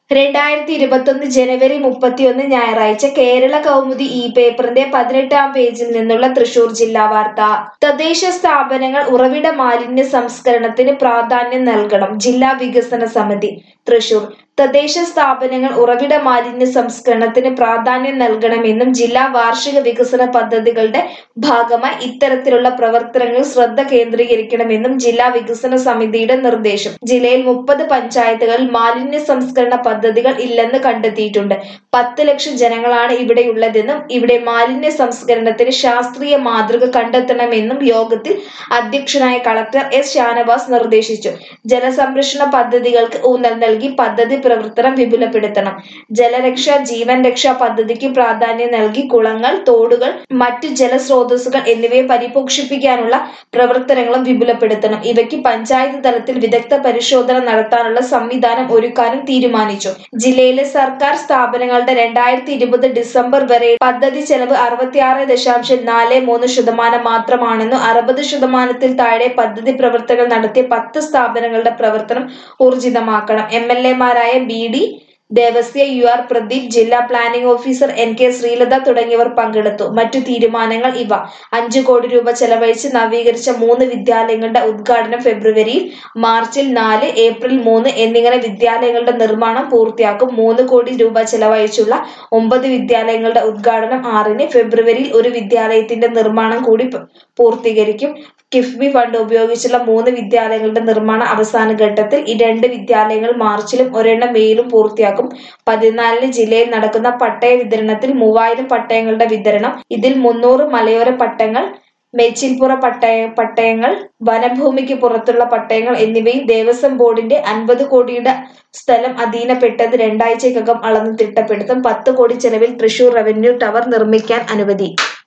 രണ്ടായിരത്തി ഇരുപത്തൊന്ന് ജനുവരി മുപ്പത്തിയൊന്ന് ഞായറാഴ്ച കേരള കൗമുദി ഈ പേപ്പറിന്റെ പതിനെട്ടാം പേജിൽ നിന്നുള്ള തൃശൂർ ജില്ലാ വാർത്ത തദ്ദേശ സ്ഥാപനങ്ങൾ ഉറവിട മാലിന്യ സംസ്കരണത്തിന് പ്രാധാന്യം നൽകണം ജില്ലാ വികസന സമിതി തൃശൂർ തദ്ദേശ സ്ഥാപനങ്ങൾ ഉറവിട മാലിന്യ സംസ്കരണത്തിന് പ്രാധാന്യം നൽകണമെന്നും ജില്ലാ വാർഷിക വികസന പദ്ധതികളുടെ ഭാഗമായി ഇത്തരത്തിലുള്ള പ്രവർത്തനങ്ങൾ ശ്രദ്ധ കേന്ദ്രീകരിക്കണമെന്നും ജില്ലാ വികസന സമിതിയുടെ നിർദ്ദേശം ജില്ലയിൽ മുപ്പത് പഞ്ചായത്തുകളിൽ മാലിന്യ സംസ്കരണ പദ്ധതികൾ ഇല്ലെന്ന് കണ്ടെത്തിയിട്ടുണ്ട് പത്ത് ലക്ഷം ജനങ്ങളാണ് ഇവിടെയുള്ളതെന്നും ഇവിടെ മാലിന്യ സംസ്കരണത്തിന് ശാസ്ത്രീയ മാതൃക കണ്ടെത്തണമെന്നും യോഗത്തിൽ അധ്യക്ഷനായ കളക്ടർ എസ് ഷാനവാസ് നിർദ്ദേശിച്ചു ജലസംരക്ഷണ പദ്ധതികൾക്ക് ഊന്നൽ നൽകി പദ്ധതി പ്രവർത്തനം വിപുലപ്പെടുത്തണം ജലരക്ഷ ജീവൻ രക്ഷാ പദ്ധതിക്ക് പ്രാധാന്യം നൽകി കുളങ്ങൾ തോടുകൾ മറ്റു ജലസ്രോതസ്സുകൾ എന്നിവയെ പരിപോഷിപ്പിക്കാനുള്ള പ്രവർത്തനങ്ങളും വിപുലപ്പെടുത്തണം ഇവയ്ക്ക് പഞ്ചായത്ത് തലത്തിൽ വിദഗ്ധ പരിശോധന നടത്താനുള്ള സംവിധാനം ഒരുക്കാനും തീരുമാനിച്ചു ജില്ലയിലെ സർക്കാർ സ്ഥാപനങ്ങളുടെ രണ്ടായിരത്തി ഇരുപത് ഡിസംബർ വരെ പദ്ധതി ചെലവ് അറുപത്തിയാറ് ദശാംശം നാല് മൂന്ന് ശതമാനം മാത്രമാണെന്നും അറുപത് ശതമാനത്തിൽ താഴെ പദ്ധതി പ്രവർത്തനങ്ങൾ നടത്തിയ പത്ത് സ്ഥാപനങ്ങളുടെ പ്രവർത്തനം ഊർജിതമാക്കണം എം എൽ എമാരായ B D Devasya U R Pradeep ജില്ലാ planning officer N K Sreelatha തുടങ്ങിയവർ പങ്കെടുത്തു മറ്റു തീരുമാനങ്ങൾ ഇവ അഞ്ചു കോടി രൂപ ചെലവഴിച്ച് നവീകരിച്ച മൂന്ന് വിദ്യാലയങ്ങളുടെ ഉദ്ഘാടനം ഫെബ്രുവരിയിൽ മാർച്ചിൽ നാല് ഏപ്രിൽ മൂന്ന് എന്നിങ്ങനെ വിദ്യാലയങ്ങളുടെ നിർമ്മാണം പൂർത്തിയാക്കും മൂന്ന് കോടി രൂപ ചെലവഴിച്ചുള്ള ഒമ്പത് വിദ്യാലയങ്ങളുടെ ഉദ്ഘാടനം ആറിന് ഫെബ്രുവരിയിൽ ഒരു വിദ്യാലയത്തിന്റെ നിർമ്മാണം കൂടി പ- പൂർത്തീകരിക്കും കിഫ്ബി ഫണ്ട് ഉപയോഗിച്ചുള്ള മൂന്ന് വിദ്യാലയങ്ങളുടെ നിർമ്മാണ അവസാന ഘട്ടത്തിൽ ഈ രണ്ട് വിദ്യാലയങ്ങൾ മാർച്ചിലും ഒരെണ്ണം മെയിലും പൂർത്തിയാക്കും പതിനാലിന് ജില്ലയിൽ നടക്കുന്ന പട്ടയ വിതരണത്തിൽ മൂവായിരം പട്ടയങ്ങളുടെ വിതരണം ഇതിൽ മുന്നൂറ് മലയോര പട്ടങ്ങൾ മേച്ചിൽപ്പുറ പട്ടയ പട്ടയങ്ങൾ വനഭൂമിക്ക് പുറത്തുള്ള പട്ടയങ്ങൾ എന്നിവയിൽ ദേവസ്വം ബോർഡിന്റെ അൻപത് കോടിയുടെ സ്ഥലം അധീനപ്പെട്ടത് രണ്ടാഴ്ചക്കകം അളന്ന് തിട്ടപ്പെടുത്തും പത്ത് കോടി ചെലവിൽ തൃശൂർ റവന്യൂ ടവർ നിർമ്മിക്കാൻ അനുമതി